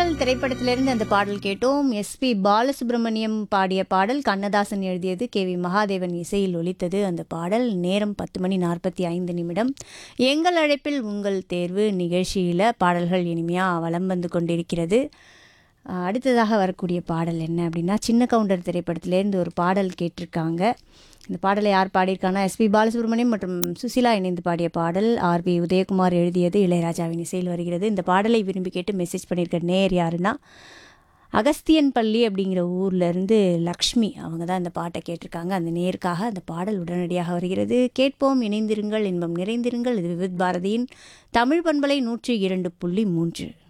காதல் திரைப்படத்திலிருந்து அந்த பாடல் கேட்டோம் எஸ்பி பாலசுப்ரமணியம் பாடிய பாடல் கண்ணதாசன் எழுதியது கே வி மகாதேவன் இசையில் ஒலித்தது அந்த பாடல் நேரம் பத்து மணி நாற்பத்தி ஐந்து நிமிடம் எங்கள் அழைப்பில் உங்கள் தேர்வு நிகழ்ச்சியில் பாடல்கள் இனிமையாக வலம் வந்து கொண்டிருக்கிறது அஹ், அடுத்ததாக வரக்கூடிய பாடல் என்ன அப்படின்னா சின்ன கவுண்டர் திரைப்படத்திலேருந்து ஒரு பாடல் கேட்டிருக்காங்க இந்த பாடலை யார் பாடியிருக்காங்கன்னா எஸ்பி பாலசுப்ரமணியம் மற்றும் சுசிலா இணைந்து பாடிய பாடல் ஆர்பி உதயகுமார் எழுதியது இளையராஜாவின் இசையில் வருகிறது இந்த பாடலை விரும்பி கேட்டு மெசேஜ் பண்ணியிருக்க நேர் யாருன்னா அகஸ்தியன் பள்ளி அப்படிங்கிற ஊர்ல இருந்து லக்ஷ்மி அவங்க தான் இந்த பாட்டை கேட்டிருக்காங்க அந்த நேருக்காக அந்த பாடல் உடனடியாக வருகிறது கேட்போம் இணைந்திருங்கள் இன்பம் நிறைந்திருங்கள் இது விவித் பாரதியின் தமிழ் பண்பலை நூற்றி இரண்டு புள்ளி மூன்று